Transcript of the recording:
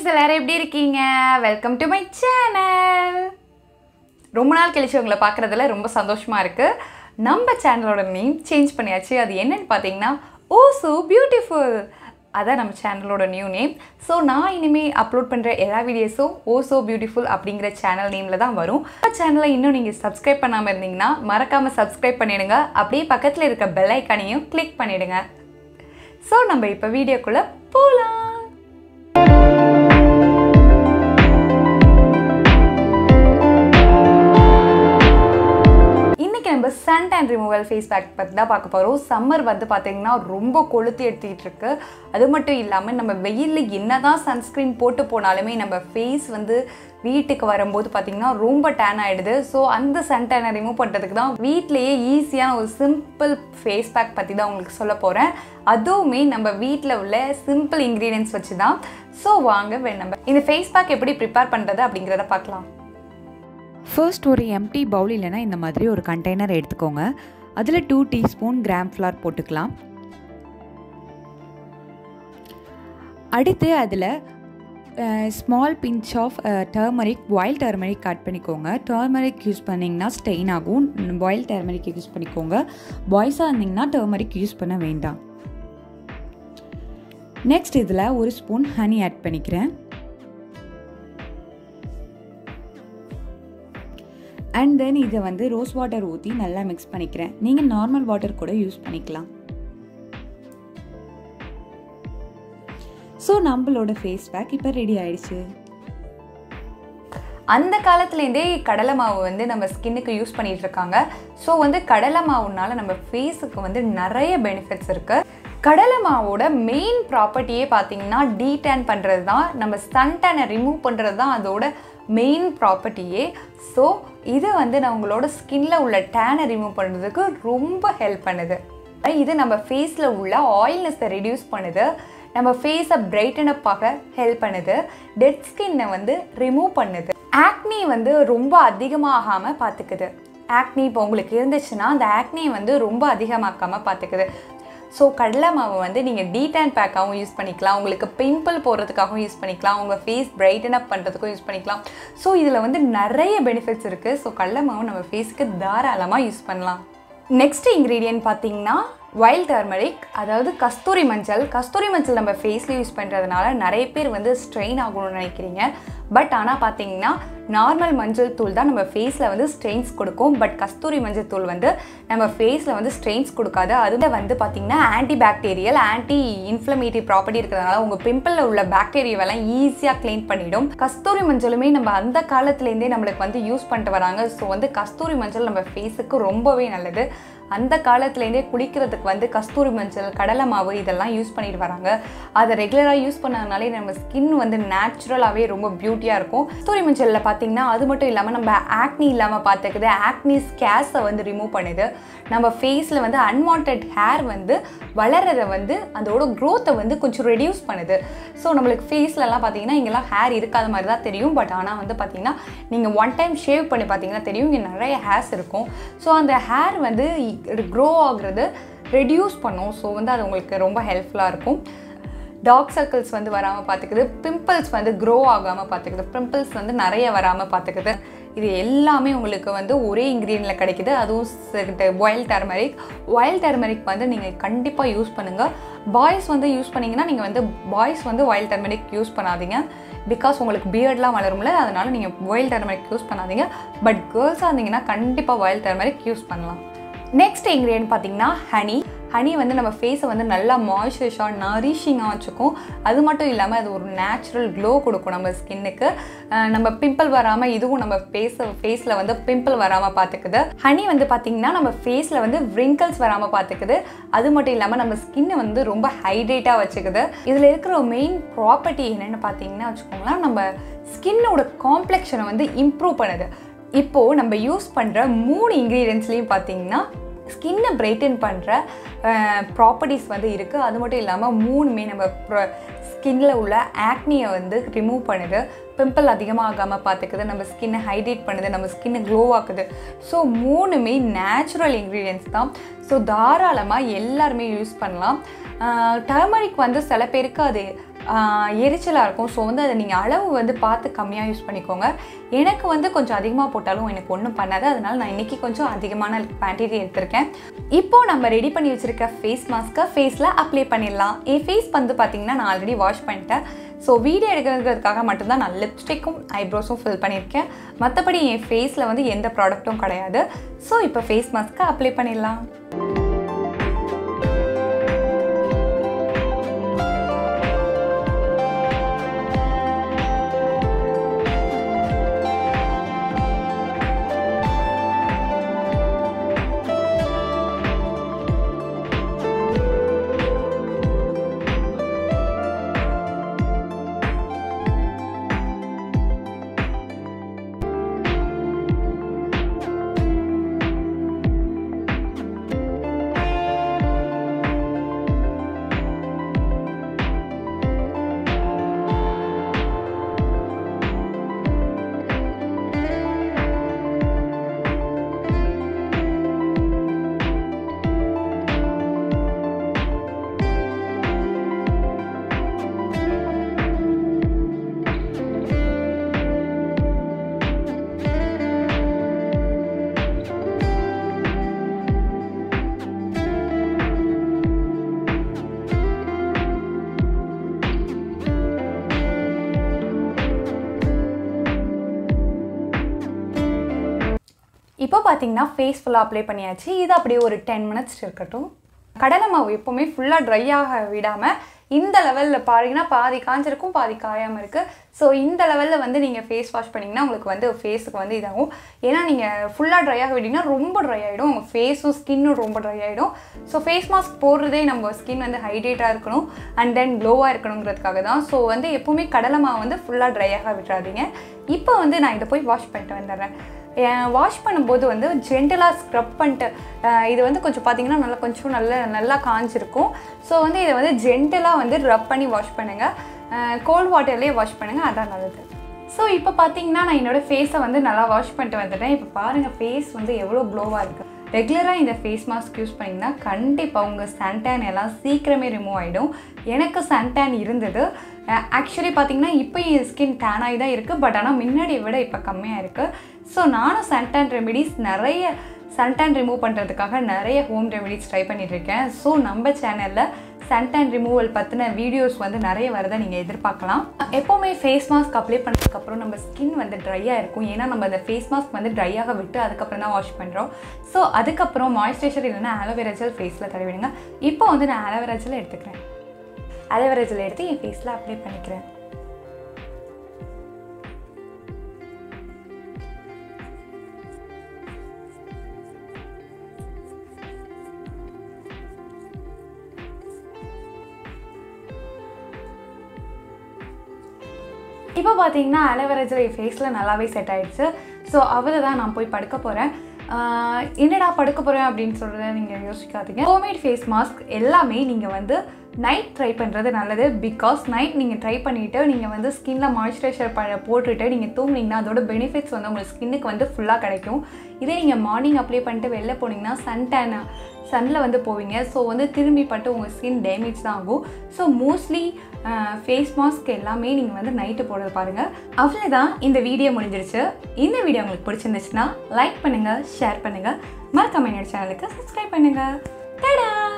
எல்லாரும் எப்படி இருக்கீங்க வெல்கம் டு மை சேனல் ரொம்ப நாள் கழிச்சு உங்களை பார்க்குறதுல ரொம்ப சந்தோஷமாக இருக்குது நம்ம சேனலோட நேம் சேஞ்ச் பண்ணியாச்சு அது என்னன்னு பார்த்தீங்கன்னா ஓ ஸோ பியூட்டிஃபுல் அதான் நம்ம சேனலோட நியூ நேம் ஸோ நான் இனிமேல் அப்லோட் பண்ணுற எல்லா வீடியோஸும் ஓ ஸோ பியூட்டிஃபுல் அப்படிங்கிற சேனல் நேமில் தான் வரும் சேனலை இன்னும் நீங்கள் சப்ஸ்கிரைப் பண்ணாமல் இருந்தீங்கன்னா மறக்காமல் சப்ஸ்கிரைப் பண்ணிடுங்க அப்படியே பக்கத்தில் இருக்க பெல் ஐக்கானையும் கிளிக் பண்ணிடுங்க ஸோ நம்ம இப்போ வீடியோக்குள்ளே போகலாம் இன்னைக்கு நம்ம sun tan removal face pack பற்றி தான் பார்க்க போகிறோம் சம்மர் வந்து பார்த்தீங்கன்னா ரொம்ப கொளுத்தி எடுத்துக்கிட்டு இருக்கு அது மட்டும் இல்லாமல் நம்ம வெயிலில் என்ன தான் சன்ஸ்க்ரீன் போட்டு போனாலுமே நம்ம ஃபேஸ் வந்து வீட்டுக்கு வரும்போது பார்த்திங்கன்னா ரொம்ப டேன் ஆகிடுது ஸோ அந்த சன் டேனை ரிமூவ் பண்ணுறதுக்கு தான் வீட்டிலேயே ஈஸியான ஒரு சிம்பிள் ஃபேஸ் பேக் பற்றி தான் உங்களுக்கு சொல்ல போகிறேன் அதுவுமே நம்ம வீட்டில் உள்ள சிம்பிள் இன்க்ரீடியன்ஸ் வச்சு தான் ஸோ வாங்க வே- நம்ம இந்த ஃபேஸ் பேக் எப்படி ப்ரிப்பேர் பண்ணுறது அப்படிங்கிறத பார்க்கலாம் ஃபர்ஸ்ட் ஒரு எம்டி பவுல் இல்லைன்னா இந்த மாதிரி ஒரு கண்டெய்னர் எடுத்துக்கோங்க அதில் டூ டீஸ்பூன் கிராம் ஃப்ளார் போட்டுக்கலாம் அடுத்து அதில் small pinch of turmeric boil turmeric cut பண்ணிக்கோங்க டர்மரிக் யூஸ் பண்ணிங்கன்னா ஸ்டெயின் ஆகும் பாயில் டர்மரிக் யூஸ் பண்ணிக்கோங்க பாய்ஸாக இருந்தீங்கன்னா டர்மரிக் யூஸ் பண்ண வேண்டாம் நெக்ஸ்ட் இதில் ஒரு ஸ்பூன் ஹனி ஆட் பண்ணிக்கிறேன் அண்ட் தென் இதை வந்து ரோஸ் வாட்டர் ஊற்றி நல்லா மிக்ஸ் பண்ணிக்கிறேன் நீங்கள் நார்மல் வாட்டர் கூட யூஸ் பண்ணிக்கலாம் ஸோ நம்மளோட ஃபேஸ் பேக் இப்போ ரெடி ஆயிடுச்சு அந்த காலத்துலேருந்தே கடலை மாவு வந்து நம்ம ஸ்கின்னுக்கு யூஸ் பண்ணிட்டு இருக்காங்க ஸோ வந்து கடலை மாவுனால நம்ம ஃபேஸுக்கு வந்து நிறைய பெனிஃபிட்ஸ் இருக்கு கடலை மாவோட மெயின் ப்ராப்பர்ட்டியே பார்த்தீங்கன்னா டீடேன் பண்ணுறது தான் நம்ம சன்டேனை ரிமூவ் பண்ணுறது தான் அதோட மெயின் ப்ராப்பர்ட்டியே ஸோ இது வந்து நான் உங்களோட ஸ்கின்ல உள்ள டேனை ரிமூவ் பண்ணுறதுக்கு ரொம்ப ஹெல்ப் பண்ணுது இது நம்ம ஃபேஸில் உள்ள ஆயில்னஸை ரெடியூஸ் பண்ணுது நம்ம ஃபேஸை பிரைட்டன் அப் ஆக ஹெல்ப் பண்ணுது டெட் ஸ்கின்னை வந்து ரிமூவ் பண்ணுது ஆக்னி வந்து ரொம்ப அதிகமாகாமல் பார்த்துக்குது ஆக்னி இப்போ உங்களுக்கு இருந்துச்சுன்னா அந்த ஆக்னியை வந்து ரொம்ப அதிகமாக்காமல் பார்த்துக்குது ஸோ கடலை மாவு வந்து நீங்கள் டீடேன் பேக்காகவும் யூஸ் பண்ணிக்கலாம் உங்களுக்கு பிம்பிள் போடுறதுக்காகவும் யூஸ் பண்ணிக்கலாம் உங்கள் ஃபேஸ் பிரைட்டன் அப் பண்ணுறதுக்கும் யூஸ் பண்ணிக்கலாம் ஸோ இதில் வந்து நிறைய பெனிஃபிட்ஸ் இருக்குது ஸோ கடலை மாவு நம்ம ஃபேஸ்க்கு தாராளமாக யூஸ் பண்ணலாம் நெக்ஸ்ட் இன்க்ரீடியன்ட் பார்த்தீங்கன்னா வைல்ட் டர்மரிக் அதாவது கஸ்தூரி மஞ்சள் கஸ்தூரி மஞ்சள் நம்ம ஃபேஸில் யூஸ் பண்ணுறதுனால நிறைய பேர் வந்து ஸ்ட்ரெயின் ஆகணும்னு நினைக்கிறீங்க பட் ஆனால் பார்த்தீங்கன்னா நார்மல் மஞ்சள் தூள் தான் நம்ம ஃபேஸில் வந்து ஸ்ட்ரெயின்ஸ் கொடுக்கும் பட் கஸ்தூரி மஞ்சள் தூள் வந்து நம்ம ஃபேஸில் வந்து ஸ்ட்ரெயின்ஸ் கொடுக்காது அதுல வந்து பார்த்தீங்கன்னா anti bacterial anti inflammatory property இருக்கிறதுனால உங்கள் பிம்பிளில் உள்ள பாக்டீரியாவெல்லாம் ஈஸியாக க்ளீன் பண்ணிடும் கஸ்தூரி மஞ்சளுமே நம்ம அந்த காலத்துலேருந்தே நம்மளுக்கு வந்து யூஸ் பண்ணிட்டு வராங்க ஸோ வந்து கஸ்தூரி மஞ்சள் நம்ம ஃபேஸுக்கு ரொம்பவே நல்லது அந்த காலத்துலேருந்தே குளிக்கிறதுக்கு வந்து கஸ்தூரி மஞ்சள் கடலை மாவு இதெல்லாம் யூஸ் பண்ணிட்டு வராங்க அதை ரெகுலராக யூஸ் பண்ணதுனாலே நம்ம ஸ்கின் வந்து நேச்சுரலாகவே ரொம்ப பியூட்டியாக இருக்கும் கஸ்தூரி மஞ்சளில் பார்த்தீங்கன்னா அது மட்டும் இல்லாமல் நம்ம ஆக்னி இல்லாமல் பார்த்துக்குது ஆக்னி ஸ்கேஸை வந்து ரிமூவ் பண்ணுது நம்ம ஃபேஸில் வந்து அன்வான்ட் ஹேர் வந்து வளர்றதை வந்து அதோட க்ரோத்தை வந்து கொஞ்சம் ரெடியூஸ் பண்ணுது ஸோ நம்மளுக்கு ஃபேஸ்லலாம் பார்த்தீங்கன்னா இங்கெல்லாம் ஹேர் இருக்காத மாதிரி தான் தெரியும் பட் ஆனால் வந்து பார்த்தீங்கன்னா நீங்கள் ஒன் டைம் ஷேவ் பண்ணி பார்த்தீங்கன்னா தெரியும் இங்கே நிறைய ஹேர்ஸ் இருக்கும் ஸோ அந்த ஹேர் வந்து க்ரோ ஆகுறது ரெடியூஸ் பண்ணும் ஸோ வந்து அது உங்களுக்கு ரொம்ப ஹெல்ப்ஃபுல்லாக இருக்கும் டார்க் சர்க்கிள்ஸ் வந்து வராமல் பார்த்துக்குது பிம்பிள்ஸ் வந்து க்ரோ ஆகாமல் பார்த்துக்குது பிம்பிள்ஸ் வந்து நிறைய வராமல் பார்த்துக்குது இது எல்லாமே உங்களுக்கு வந்து ஒரே இன்க்ரீடியனில் கிடைக்குது அதுவும் பாயில் டர்மரிக் பாயில் டர்மரிக் வந்து நீங்கள் கண்டிப்பாக யூஸ் பண்ணுங்கள் பாய்ஸ் வந்து யூஸ் பண்ணிங்கன்னா நீங்கள் வந்து பாய்ஸ் வந்து பாயில் டர்மரிக் யூஸ் பண்ணாதீங்க பிகாஸ் உங்களுக்கு பியர்ட்லாம் வளரும்ல அதனால் நீங்கள் பாயில் டர்மரிக் யூஸ் பண்ணாதீங்க பட் கேர்ள்ஸாக இருந்தீங்கன்னா கண்டிப்பாக பாயில் டர்மரிக் யூஸ் பண்ணலாம் நெக்ஸ்ட் இன்க்ரீடியன்ட் பார்த்தீங்கன்னா ஹனி ஹனி வந்து நம்ம ஃபேஸை வந்து நல்லா மாய்ஸ்சரைஸாக நரிஷிங்காக வச்சுக்கும் அது மட்டும் இல்லாமல் அது ஒரு நேச்சுரல் க்ளோ கொடுக்கும் நம்ம ஸ்கின்னுக்கு நம்ம பிம்பிள் வராமல் இதுவும் நம்ம ஃபேஸ் ஃபேஸில் வந்து பிம்பிள் வராமல் பார்த்துக்குது ஹனி வந்து பார்த்திங்கன்னா நம்ம ஃபேஸில் வந்து wrinkles வராமல் பார்த்துக்குது அது மட்டும் இல்லாமல் நம்ம ஸ்கின்னை வந்து ரொம்ப ஹைட்ரேட்டாக வச்சுக்குது இதில் இருக்கிற மெயின் ப்ராப்பர்ட்டி என்னென்னு பார்த்தீங்கன்னா வச்சுக்கோங்களேன் நம்ம ஸ்கின்னோட காம்ப்ளெக்ஷனை வந்து இம்ப்ரூவ் பண்ணுது இப்போது நம்ம யூஸ் பண்ணுற மூணு இன்க்ரீடியன்ஸ்லேயும் பார்த்தீங்கன்னா ஸ்கின்னை பிரைட்டன் பண்ணுற ப்ராப்பர்ட்டிஸ் வந்து இருக்குது அது மட்டும் இல்லாமல் மூணுமே நம்ம ஸ்கின்னில் உள்ள ஆக்னியை வந்து ரிமூவ் பண்ணுது பிம்பிள் அதிகமாகாமல் பார்த்துக்குது நம்ம ஸ்கின்னை ஹைட்ரேட் பண்ணுது நம்ம ஸ்கின்னை க்ளோ ஆக்குது ஸோ மூணுமே நேச்சுரல் இன்க்ரீடியன்ஸ் தான் ஸோ தாராளமாக எல்லாருமே யூஸ் பண்ணலாம் டர்மரிக் வந்து சில பேருக்கு அது எரிச்சலாக இருக்கும் ஸோ வந்து அதை நீங்கள் அளவு வந்து பார்த்து கம்மியாக யூஸ் பண்ணிக்கோங்க எனக்கு வந்து கொஞ்சம் அதிகமாக போட்டாலும் எனக்கு ஒன்றும் பண்ணாது அதனால் நான் இன்றைக்கி கொஞ்சம் அதிகமான குவான்டிட்டி எடுத்திருக்கேன் இப்போது நம்ம ரெடி பண்ணி வச்சுருக்க ஃபேஸ் மாஸ்க்கை ஃபேஸில் அப்ளை பண்ணிடலாம் என் ஃபேஸ் வந்து பார்த்திங்கன்னா நான் ஆல்ரெடி வாஷ் பண்ணிட்டேன் ஸோ வீடியோ எடுக்கிறதுக்காக மட்டும்தான் நான் லிப்ஸ்டிக்கும் ஐப்ரோஸும் ஃபில் பண்ணியிருக்கேன் மற்றபடி என் ஃபேஸில் வந்து எந்த ப்ராடக்ட்டும் கிடையாது ஸோ இப்போ ஃபேஸ் மாஸ்க்கை அப்ளை பண்ணிடலாம் இப்போ பார்த்தீங்கன்னா ஃபேஸ் ஃபுல்லாக அப்ளை பண்ணியாச்சு இது அப்படியே ஒரு டென் மினிட்ஸ் இருக்கட்டும் கடலை மாவு எப்போவுமே ஃபுல்லாக ட்ரை ஆக விடாமல் இந்த லெவலில் பாருங்கன்னா பாதி காஞ்சிருக்கும் பாதி காயாமல் இருக்குது ஸோ இந்த லெவலில் வந்து நீங்கள் ஃபேஸ் வாஷ் பண்ணிங்கன்னா உங்களுக்கு வந்து ஃபேஸுக்கு வந்து இதாகும் ஏன்னா நீங்கள் ஃபுல்லாக ட்ரை ஆக விட்டிங்கன்னா ரொம்ப ட்ரை ஆகிடும் உங்கள் ஃபேஸும் ஸ்கின்னும் ரொம்ப ட்ரை ஆகிடும் ஸோ ஃபேஸ் மாஸ்க் போடுறதே நம்ம ஸ்கின் வந்து ஹைட்ரேட்டாக இருக்கணும் அண்ட் தென் க்ளோவாக இருக்கணுங்கிறதுக்காக தான் ஸோ வந்து எப்போவுமே கடலை மாவு வந்து ஃபுல்லாக ட்ரை ஆக விட்டுறாதீங்க இப்போ வந்து நான் இதை போய் வாஷ் பண்ணிட்டு வந்துடுறேன் வாஷ் பண்ணும்போது வந்து ஜென்டலாக ஸ்க்ரப் பண்ணிட்டு அஹ் இது வந்து கொஞ்சம் பார்த்தீங்கன்னா நல்லா கொஞ்சம் நல்லா நல்லா காஞ்சிருக்கும் ஸோ வந்து இதை வந்து ஜென்டலாக வந்து ரப் பண்ணி வாஷ் பண்ணுங்கள் கோல்ட் வாட்டர்லேயே வாஷ் பண்ணுங்கள் அதான் நல்லது ஸோ இப்போ பார்த்தீங்கன்னா நான் என்னோடய ஃபேஸை வந்து நல்லா வாஷ் பண்ணிட்டு வந்துட்டேன் இப்போ பாருங்கள் ஃபேஸ் வந்து எவ்வளோ க்ளோவாக இருக்குது ரெகுலராக இந்த ஃபேஸ் மாஸ்க் யூஸ் பண்ணிங்கன்னா கண்டிப்பாக உங்கள் சன்டேன் எல்லாம் சீக்கிரமே ரிமூவ் ஆகிடும் எனக்கு சன்டேன் இருந்தது ஆக்சுவலி பார்த்தீங்கன்னா இப்போ என் ஸ்கின் டேன் ஆகி தான் இருக்குது பட் ஆனால் முன்னாடியை விட இப்போ கம்மியாக இருக்குது ஸோ நானும் சன்டேன் ரெமிடிஸ் நிறைய சன்டேன் ரிமூவ் பண்ணுறதுக்காக நிறைய ஹோம் ரெமிடிஸ் ட்ரை பண்ணிட்டு இருக்கேன் ஸோ நம்ம சேனலில் சன்டேன் ரிமூவல் பற்றின வீடியோஸ் வந்து நிறைய வரதை நீங்கள் எதிர்பார்க்கலாம் எப்போவுமே ஃபேஸ் மாஸ்க் அப்ளை பண்ணதுக்கப்புறம் நம்ம ஸ்கின் வந்து ட்ரையாக இருக்கும் ஏன்னா நம்ம அந்த ஃபேஸ் மாஸ்க் வந்து ட்ரையாக விட்டு அதுக்கப்புறம் தான் வாஷ் பண்ணுறோம் ஸோ அதுக்கப்புறம் மாய்ஸ்சரைசர் இல்லைன்னா ஆலோவேரா ஜெல் ஃபேஸில் தடவிடுங்க இப்போ வந்து நான் ஆலோவேரா ஜெல் எடுத்துக்கிறேன் ஆலோவேரா ஜெல் எடுத்து என் ஃபேஸில் அப்ளை பண்ணிக்கிறேன் இப்போ பார்த்தீங்கன்னா அலவரேஜில் என் ஃபேஸில் நல்லாவே செட் ஆயிடுச்சு ஸோ அவரை தான் நான் போய் படுக்க போகிறேன் என்னடா படுக்க போகிறேன் அப்படின்னு சொல்கிறத நீங்கள் யோசிக்காதீங்க ஹோம்மேட் ஃபேஸ் மாஸ்க் எல்லாமே நீங்கள் வந்து நைட் ட்ரை பண்ணுறது நல்லது பிகாஸ் நைட் நீங்கள் ட்ரை பண்ணிவிட்டு நீங்கள் வந்து ஸ்கின்ல மாய்ஸ்சரைசர் ப போட்டுட்டு நீங்கள் தூங்குனீங்கன்னா அதோட பெனிஃபிட்ஸ் வந்து உங்களுக்கு ஸ்கின்னுக்கு வந்து ஃபுல்லாக கிடைக்கும் இதே நீங்கள் மார்னிங் அப்ளை பண்ணிட்டு வெளில போனீங்கன்னா சன் டேன் சன்னில் வந்து போவீங்க ஸோ வந்து திரும்பி பட்டு உங்கள் ஸ்கின் டேமேஜ் தான் ஆகும் ஸோ மோஸ்ட்லி ஃபேஸ் மாஸ்க் எல்லாமே நீங்கள் வந்து நைட்டு போடுறது பாருங்கள் அவ்வளோதான் இந்த வீடியோ முடிஞ்சிருச்சு இந்த வீடியோ உங்களுக்கு பிடிச்சிருந்துச்சுன்னா லைக் பண்ணுங்கள் ஷேர் பண்ணுங்கள் மறக்காம என்னோட சேனலுக்கு சப்ஸ்கிரைப் பண்ணுங்கள் தடா